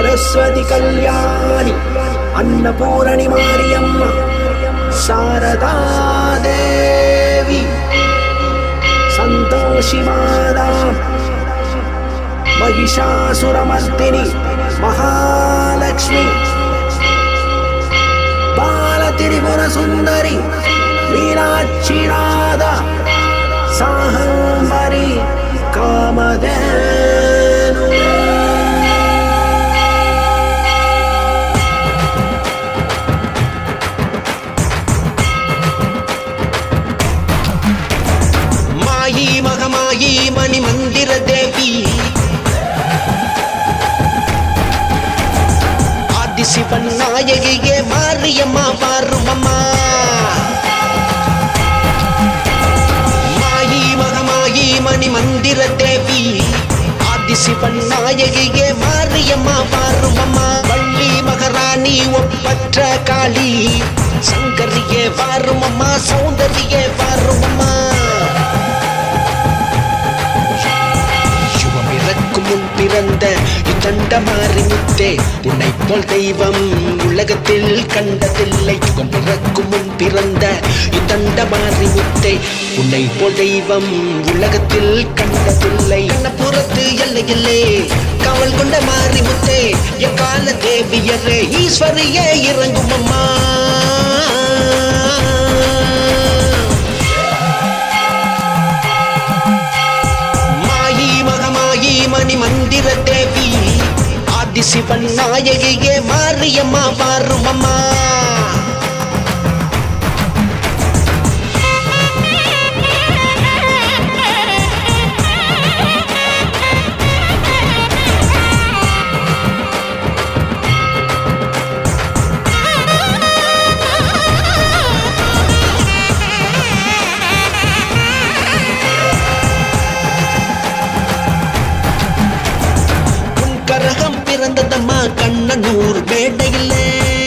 சரஸ்வதி கல்யாணி அன்னபூரணி மாரியம்மா சாரதா தேவி சந்தோஷி மாதா மகிஷாசுரமர்த்தினி மகாலட்சுமி பாலதிரிபுர சுந்தரி மீனாட்சி ராதா சாகம்பரி காமதேனு மாயி மகமாயி மணி மந்திர தேவி ஆதிசிவன் நாயகியே மாரியம்மா வாருமம்மா மாயி மகமாயி மணி மந்திர தேவி ஆதிசிவன் நாயகியே மாரியம்மா வாருமம்மா வள்ளி மகராணி ஒப்பற்ற காளி சங்கரியே வாருமம்மா சௌந்தரியே வாருமம்மா யுவம் இறக்கும் முன் பிறந்த இத்தண்ட மாறி முத்தே உன்னை போல் தெய்வம் உலகத்தில் கண்டதில்லை யுகம் பிறக்கும் முன் பிறந்த இத்தண்ட மாறி முத்தே உன்னை போல் தெய்வம் உலகத்தில் கண்டதில்லை கண்ணபுரத்து எல்லையில்லே காவல் கொண்ட மாறி முத்தே எக்கால தேவியரே ஈஸ்வரியே இறங்கும் அம்மா மாயி மகமாயி மணி மந்திர தேவி ஆதிசிவன் நாயகியே மாரியம்மா வாருமம்மா உன் கரகம் பிறந்ததம்மா கண்ணனூர் மேடையிலே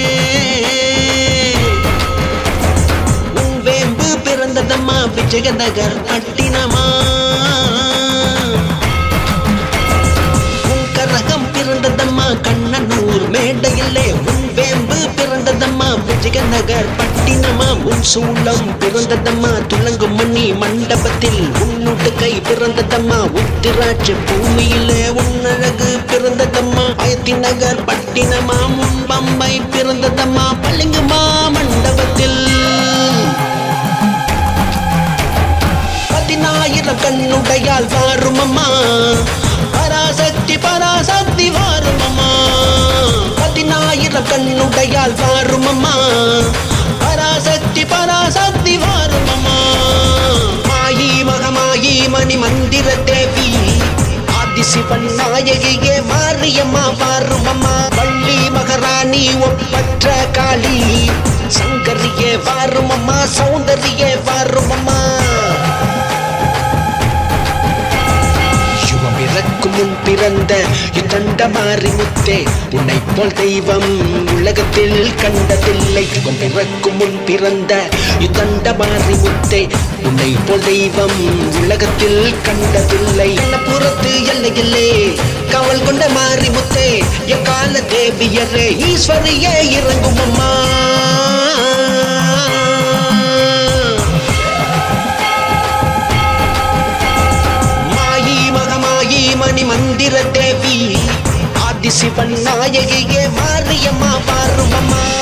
உன் வேம்பு பிறந்ததம்மா விஜயநகர் பட்டினமா உன் கரகம் பிறந்ததம்மா கண்ணனூர் மேடையிலே உன் வேம்பு பிறந்ததம்மா விஜயநகர் பட்டினமா உன் சூளம் பிறந்ததம்மா துலங்கும் மணி மண்டபத்தில் உன்னுட்டு கை பிறந்ததம்மா உத்திராட்ச பூமியிலே உன் அழகு பிறந்ததம்மா அயத்தி நகர் பட்டினமா உன் பம்பை பிறந்ததம்மா பளிங்குமா மண்டபத்தில் பதினாயிரம் கண்ணுடையால் வாரும் அம்மா பராசக்தி பராசக்தி வாரும் அம்மா பதினாயிரம் கண்ணுடையால் வாரும் அம்மா பராசக்தி பராசக்தி வாரும் அம்மா மாயி மகமாயி மணி மந்திர தேவி ஆதிசிவன் நாயகியே மாரியம்மா வாரும் அம்மா வள்ளி மகராணி ஒப்பற்ற காளி சங்கரியே வாரும் அம்மா சௌந்தரியே வாரும் அம்மா யுவம் இறக்கும் முன் பிறந்த இத்தண்ட மாறி முத்தே உன்னை போல் தெய்வம் உலகத்தில் கண்டதில்லை யுகம் பிறக்கும் முன் பிறந்த இத்தண்ட மாறி முத்தே உன்னை போல் தெய்வம் உலகத்தில் கண்டதில்லை புறத்து எல்லையில்லே காவல் கொண்ட மாறி முத்தே எக்கால தேவியரே ஈஸ்வரியே இறங்கும் அம்மா மாயி மகமாயி மணி மந்திர தேவி ஆதிசிவன் நாயகியே மாரியம்மா வாருமம்மா